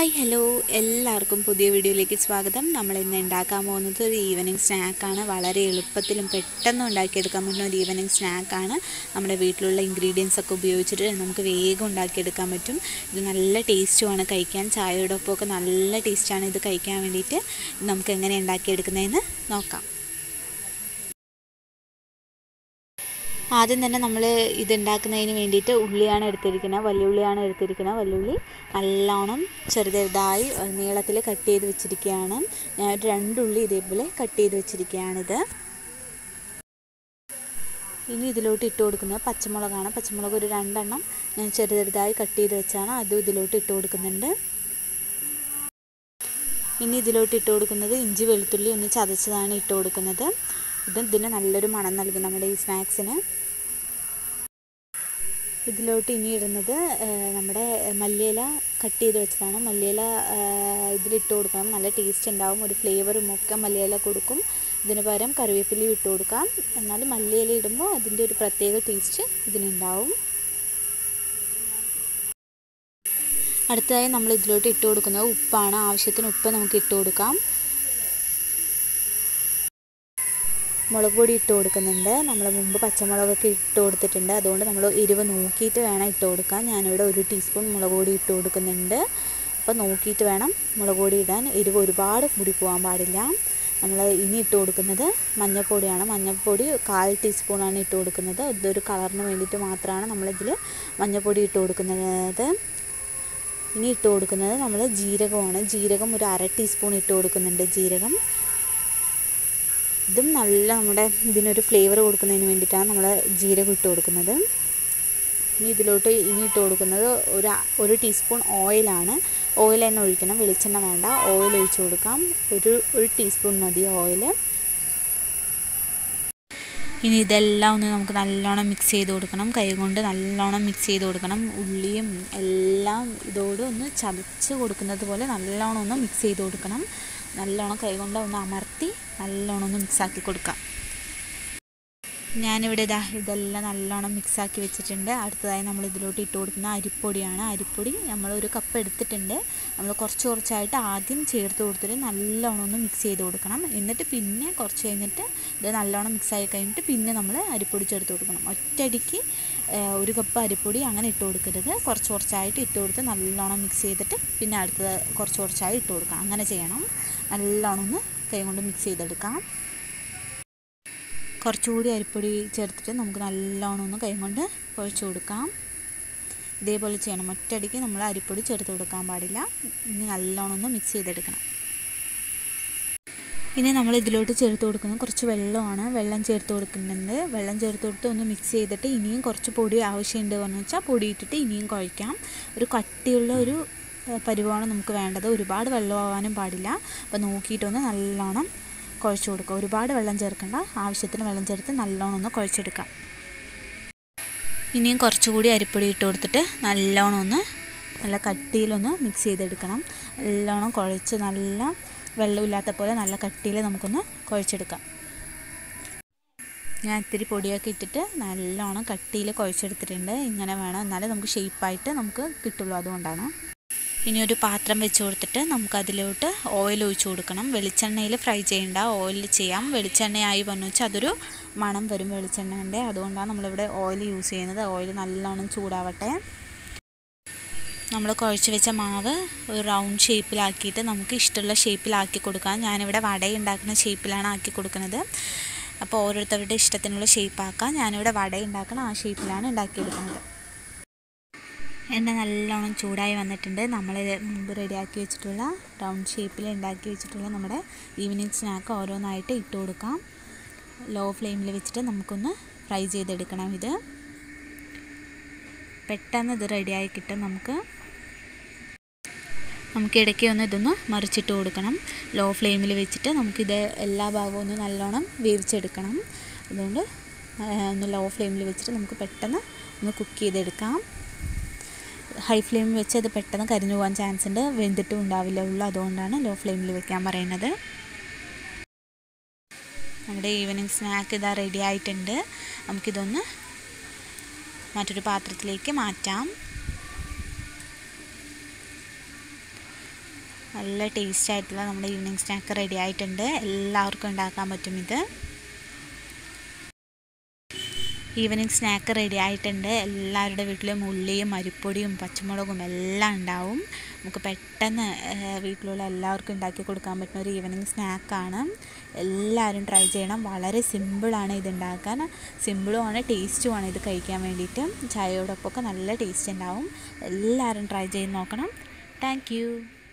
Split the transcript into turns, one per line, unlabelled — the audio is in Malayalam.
ഹായ് ഹലോ എല്ലാവർക്കും പുതിയ വീഡിയോയിലേക്ക് സ്വാഗതം നമ്മൾ ഇന്ന് ഉണ്ടാക്കാൻ പോകുന്നത് ഒരു ഈവനിങ് സ്നാക്കാണ് വളരെ എളുപ്പത്തിലും പെട്ടെന്ന് ഉണ്ടാക്കിയെടുക്കാൻ പറ്റുന്ന ഒരു ഈവനിങ് സ്നാക്കാണ് നമ്മുടെ വീട്ടിലുള്ള ഇൻഗ്രീഡിയൻസ് ഒക്കെ ഉപയോഗിച്ചിട്ട് നമുക്ക് വേഗം ഉണ്ടാക്കിയെടുക്കാൻ പറ്റും ഇത് നല്ല ടേസ്റ്റുമാണ് കഴിക്കാൻ ചായയുടെ ഒപ്പമൊക്കെ നല്ല ടേസ്റ്റാണ് ഇത് കഴിക്കാൻ വേണ്ടിയിട്ട് ഇത് നമുക്ക് എങ്ങനെ ഉണ്ടാക്കിയെടുക്കുന്നതെന്ന് നോക്കാം ആദ്യം തന്നെ നമ്മൾ ഇത് ഉണ്ടാക്കുന്നതിന് വേണ്ടിയിട്ട് ഉള്ളിയാണ് എടുത്തിരിക്കുന്നത് വല്യുള്ളിയാണ് എടുത്തിരിക്കുന്നത് വല്യുള്ളി നല്ലോണം ചെറുതായി നീളത്തിൽ കട്ട് ചെയ്ത് വെച്ചിരിക്കുകയാണ് ഞാൻ ഒരു രണ്ടുള്ളി ഇതേപോലെ കട്ട് ചെയ്ത് വെച്ചിരിക്കുകയാണിത് ഇനി ഇതിലോട്ട് ഇട്ട് കൊടുക്കുന്നത് പച്ചമുളകാണ് പച്ചമുളക് ഒരു രണ്ടെണ്ണം ഞാൻ ചെറുതായി കട്ട് ചെയ്ത് വെച്ചാണ് അതും ഇതിലോട്ട് ഇട്ട് കൊടുക്കുന്നുണ്ട് ഇനി ഇതിലോട്ട് ഇട്ട് കൊടുക്കുന്നത് ഇഞ്ചി വെളുത്തുള്ളി ഒന്ന് ചതച്ചതാണ് ഇട്ട് കൊടുക്കുന്നത് ഇത് ഇതിന് നല്ലൊരു മണം നൽകും നമ്മുടെ ഈ സ്നാക്സിന് ഇതിലോട്ട് ഇനി ഇടുന്നത് നമ്മുടെ മല്ലിയില കട്ട് ചെയ്ത് വെച്ചതാണ് മല്ലിയില ഇതിലിട്ട് കൊടുക്കണം നല്ല ടേസ്റ്റ് ഉണ്ടാവും ഒരു ഫ്ലേവറും ഒക്കെ മല്ലിയില കൊടുക്കും ഇതിന് പകരം കറിവേപ്പിലയും ഇട്ട് കൊടുക്കാം എന്നാലും മല്ലിയില ഇടുമ്പോൾ അതിൻ്റെ ഒരു പ്രത്യേക ടേസ്റ്റ് ഇതിനുണ്ടാവും അടുത്തതായി നമ്മൾ ഇതിലോട്ട് ഇട്ട് കൊടുക്കുന്നത് ഉപ്പാണ് ആവശ്യത്തിന് ഉപ്പ് നമുക്ക് ഇട്ട് കൊടുക്കാം മുളക് പൊടി ഇട്ട് കൊടുക്കുന്നുണ്ട് നമ്മൾ മുമ്പ് പച്ചമുളകൊക്കെ ഇട്ട് കൊടുത്തിട്ടുണ്ട് അതുകൊണ്ട് നമ്മൾ എരിവ് നോക്കിയിട്ട് വേണം ഇട്ട് കൊടുക്കാൻ ഞാനിവിടെ ഒരു ടീസ്പൂൺ മുളക് പൊടി ഇട്ട് കൊടുക്കുന്നുണ്ട് അപ്പോൾ നോക്കിയിട്ട് വേണം മുളക് പൊടി ഇടാൻ എരിവ് ഒരുപാട് കൂടി പോകാൻ പാടില്ല നമ്മൾ ഇനി ഇട്ട് കൊടുക്കുന്നത് മഞ്ഞൾപ്പൊടിയാണ് മഞ്ഞൾപ്പൊടി കാൽ ടീസ്പൂണാണ് ഇട്ട് കൊടുക്കുന്നത് ഇതൊരു കളറിന് വേണ്ടിയിട്ട് മാത്രമാണ് നമ്മളിതിൽ മഞ്ഞൾപ്പൊടി ഇട്ട് കൊടുക്കുന്നത് ഇനി ഇട്ട് കൊടുക്കുന്നത് നമ്മൾ ജീരകമാണ് ജീരകം ഒരു അര ടീസ്പൂൺ ഇട്ട് കൊടുക്കുന്നുണ്ട് ജീരകം ഇതും നല്ല നമ്മുടെ ഇതിനൊരു ഫ്ലേവർ കൊടുക്കുന്നതിന് വേണ്ടിയിട്ടാണ് നമ്മൾ ജീരകം ഇട്ട് കൊടുക്കുന്നത് ഇനി ഇതിലോട്ട് ഇനി ഇട്ട് കൊടുക്കുന്നത് ഒരു ഒരു ടീസ്പൂൺ ഓയിലാണ് ഓയിൽ തന്നെ ഒഴിക്കണം വെളിച്ചെണ്ണ വേണ്ട ഓയിൽ ഒഴിച്ച് കൊടുക്കാം ഒരു ഒരു ടീസ്പൂൺ മതി ഓയിൽ ഇനി ഇതെല്ലാം ഒന്ന് നമുക്ക് നല്ലോണം മിക്സ് ചെയ്ത് കൊടുക്കണം കൈകൊണ്ട് നല്ലോണം മിക്സ് ചെയ്ത് കൊടുക്കണം ഉള്ളിയും എല്ലാം ഇതോട് ഒന്ന് ചതച്ച് കൊടുക്കുന്നത് പോലെ നല്ലോണം ഒന്ന് മിക്സ് ചെയ്ത് കൊടുക്കണം നല്ലോണം കൈകൊണ്ട് ഒന്ന് അമർത്തി നല്ലോണം ഒന്ന് മിക്സാക്കി കൊടുക്കാം ഞാനിവിടെ ഇതാ ഇതെല്ലാം നല്ലോണം മിക്സാക്കി വെച്ചിട്ടുണ്ട് അടുത്തതായി നമ്മൾ ഇതിലോട്ട് ഇട്ട് കൊടുക്കുന്ന അരിപ്പൊടിയാണ് അരിപ്പൊടി നമ്മൾ ഒരു കപ്പ് എടുത്തിട്ടുണ്ട് നമ്മൾ കുറച്ച് കുറച്ചായിട്ട് ആദ്യം ചേർത്ത് കൊടുത്തിട്ട് നല്ലോണം ഒന്ന് മിക്സ് ചെയ്ത് കൊടുക്കണം എന്നിട്ട് പിന്നെ കുറച്ച് കഴിഞ്ഞിട്ട് ഇത് നല്ലോണം മിക്സായി കഴിഞ്ഞിട്ട് പിന്നെ നമ്മൾ അരിപ്പൊടി ചേർത്ത് കൊടുക്കണം ഒറ്റയടിക്ക് ഒരു കപ്പ് അരിപ്പൊടി അങ്ങനെ ഇട്ട് കൊടുക്കരുത് കുറച്ച് കുറച്ചായിട്ട് ഇട്ട് കൊടുത്ത് നല്ലോണം മിക്സ് ചെയ്തിട്ട് പിന്നെ അടുത്തത് കുറച്ച് കുറച്ചായി ഇട്ട് കൊടുക്കാം അങ്ങനെ ചെയ്യണം നല്ലോണം ഒന്ന് കൈ കൊണ്ട് മിക്സ് ചെയ്തെടുക്കാം കുറച്ചുകൂടി അരിപ്പൊടി ചേർത്തിട്ട് നമുക്ക് നല്ലോണം ഒന്ന് കൈ കൊണ്ട് കുഴച്ച് കൊടുക്കാം ഇതേപോലെ ചെയ്യണം ഒറ്റയടിക്ക് നമ്മൾ അരിപ്പൊടി ചേർത്ത് കൊടുക്കാൻ പാടില്ല ഇനി നല്ലോണം ഒന്ന് മിക്സ് ചെയ്തെടുക്കണം ഇനി നമ്മൾ ഇതിലോട്ട് ചേർത്ത് കൊടുക്കുന്നത് കുറച്ച് വെള്ളമാണ് വെള്ളം ചേർത്ത് കൊടുക്കുന്നുണ്ട് വെള്ളം ചേർത്ത് കൊടുത്ത് ഒന്ന് മിക്സ് ചെയ്തിട്ട് ഇനിയും കുറച്ച് പൊടി ആവശ്യമുണ്ട് പറഞ്ഞു വെച്ചാൽ പൊടി ഇട്ടിട്ട് ഇനിയും കുഴക്കാം ഒരു കട്ടിയുള്ള ഒരു പരുവമാണ് നമുക്ക് വേണ്ടത് ഒരുപാട് വെള്ളമാവാനും പാടില്ല അപ്പോൾ നോക്കിയിട്ടൊന്ന് നല്ലോണം കുഴച്ച് കൊടുക്കുക ഒരുപാട് വെള്ളം ചേർക്കണ്ട ആവശ്യത്തിന് വെള്ളം ചേർത്ത് നല്ലോണം ഒന്ന് കുഴച്ചെടുക്കാം ഇനിയും കുറച്ചുകൂടി അരിപ്പൊടി ഇട്ട് കൊടുത്തിട്ട് നല്ലോണം ഒന്ന് നല്ല കട്ടിയിലൊന്ന് മിക്സ് ചെയ്തെടുക്കണം നല്ലോണം കുഴച്ച് നല്ല വെള്ളമില്ലാത്ത പോലെ നല്ല കട്ടിയിൽ നമുക്കൊന്ന് കുഴച്ചെടുക്കാം ഞാൻ ഇത്തിരി പൊടിയൊക്കെ ഇട്ടിട്ട് നല്ലോണം കട്ടിയിൽ കുഴച്ചെടുത്തിട്ടുണ്ട് ഇങ്ങനെ വേണം എന്നാലേ നമുക്ക് ഷേപ്പായിട്ട് നമുക്ക് കിട്ടുള്ളൂ അതുകൊണ്ടാണ് ഇനി ഒരു പാത്രം വെച്ച് കൊടുത്തിട്ട് നമുക്ക് അതിലോട്ട് ഓയിൽ ഒഴിച്ച് കൊടുക്കണം വെളിച്ചെണ്ണയിൽ ഫ്രൈ ചെയ്യേണ്ട ഓയിൽ ചെയ്യാം വെളിച്ചെണ്ണയായി പറഞ്ഞു വെച്ചാൽ അതൊരു മണം വരും വെളിച്ചെണ്ണേൻ്റെ അതുകൊണ്ടാണ് നമ്മളിവിടെ ഓയിൽ യൂസ് ചെയ്യുന്നത് ഓയിൽ നല്ലോണം ചൂടാവട്ടെ നമ്മൾ കുഴച്ച് വെച്ച മാവ് ഒരു റൗണ്ട് ഷേപ്പിലാക്കിയിട്ട് നമുക്ക് ഇഷ്ടമുള്ള ഷേപ്പിലാക്കി കൊടുക്കാം ഞാനിവിടെ വട ഉണ്ടാക്കുന്ന ഷേപ്പിലാണ് ആക്കി കൊടുക്കുന്നത് അപ്പോൾ ഓരോരുത്തരുടെ ഇഷ്ടത്തിനുള്ള ഷേപ്പാക്കാം ഞാനിവിടെ വട ഉണ്ടാക്കുന്ന ആ ഷേപ്പിലാണ് ഉണ്ടാക്കിയെടുക്കുന്നത് എണ്ണ നല്ലോണം ചൂടായി വന്നിട്ടുണ്ട് നമ്മൾ മുമ്പ് റെഡിയാക്കി വെച്ചിട്ടുള്ള റൗണ്ട് ഷേപ്പിൽ ഉണ്ടാക്കി വെച്ചിട്ടുള്ള നമ്മുടെ ഈവനിങ് സ്നാക്ക് ഓരോന്നായിട്ട് ഇട്ട് കൊടുക്കാം ലോ ഫ്ലെയിമിൽ വെച്ചിട്ട് നമുക്കൊന്ന് ഫ്രൈ ചെയ്തെടുക്കണം ഇത് പെട്ടെന്ന് ഇത് റെഡിയായി കിട്ടും നമുക്ക് നമുക്ക് ഇടയ്ക്ക് ഒന്ന് ഇതൊന്ന് മറിച്ചിട്ട് കൊടുക്കണം ലോ ഫ്ലെയിമിൽ വെച്ചിട്ട് നമുക്കിത് എല്ലാ ഭാഗവും ഒന്ന് നല്ലോണം വേവിച്ചെടുക്കണം അതുകൊണ്ട് ഒന്ന് ലോ ഫ്ലെയിമിൽ വെച്ചിട്ട് നമുക്ക് പെട്ടെന്ന് ഒന്ന് കുക്ക് ചെയ്തെടുക്കാം ഹൈ ഫ്ലെയിമിൽ വെച്ച് അത് പെട്ടെന്ന് കരിഞ്ഞു പോകാൻ ചാൻസ് ഉണ്ട് വെന്തിട്ടും ഉണ്ടാവില്ല ഉള്ളൂ അതുകൊണ്ടാണ് ലോ ഫ്ലെയിമിൽ വെക്കാൻ പറയുന്നത് നമ്മുടെ ഈവനിങ് സ്നാക്ക് ഇതാ റെഡി ആയിട്ടുണ്ട് നമുക്കിതൊന്ന് മറ്റൊരു പാത്രത്തിലേക്ക് മാറ്റാം നല്ല ടേസ്റ്റ് ആയിട്ടുള്ള നമ്മുടെ ഈവനിങ് സ്നാക്ക് റെഡി ആയിട്ടുണ്ട് എല്ലാവർക്കും ഉണ്ടാക്കാൻ പറ്റും ഇത് ഈവനിങ് സ്നാക്ക് റെഡി ആയിട്ടുണ്ട് എല്ലാവരുടെ വീട്ടിലും ഉള്ളിയും അരിപ്പൊടിയും പച്ചമുളകും എല്ലാം ഉണ്ടാവും നമുക്ക് പെട്ടെന്ന് വീട്ടിലുള്ള എല്ലാവർക്കും ഉണ്ടാക്കി കൊടുക്കാൻ പറ്റുന്ന ഒരു ഈവനിങ് സ്നാക്കാണ് എല്ലാവരും ട്രൈ ചെയ്യണം വളരെ സിമ്പിളാണ് ഇത് ഉണ്ടാക്കാൻ സിമ്പിളുമാണ് ടേസ്റ്റുമാണ് ഇത് കഴിക്കാൻ വേണ്ടിയിട്ട് ചായയോടൊപ്പമൊക്കെ നല്ല ടേസ്റ്റ് ഉണ്ടാവും എല്ലാവരും ട്രൈ ചെയ്ത് നോക്കണം താങ്ക്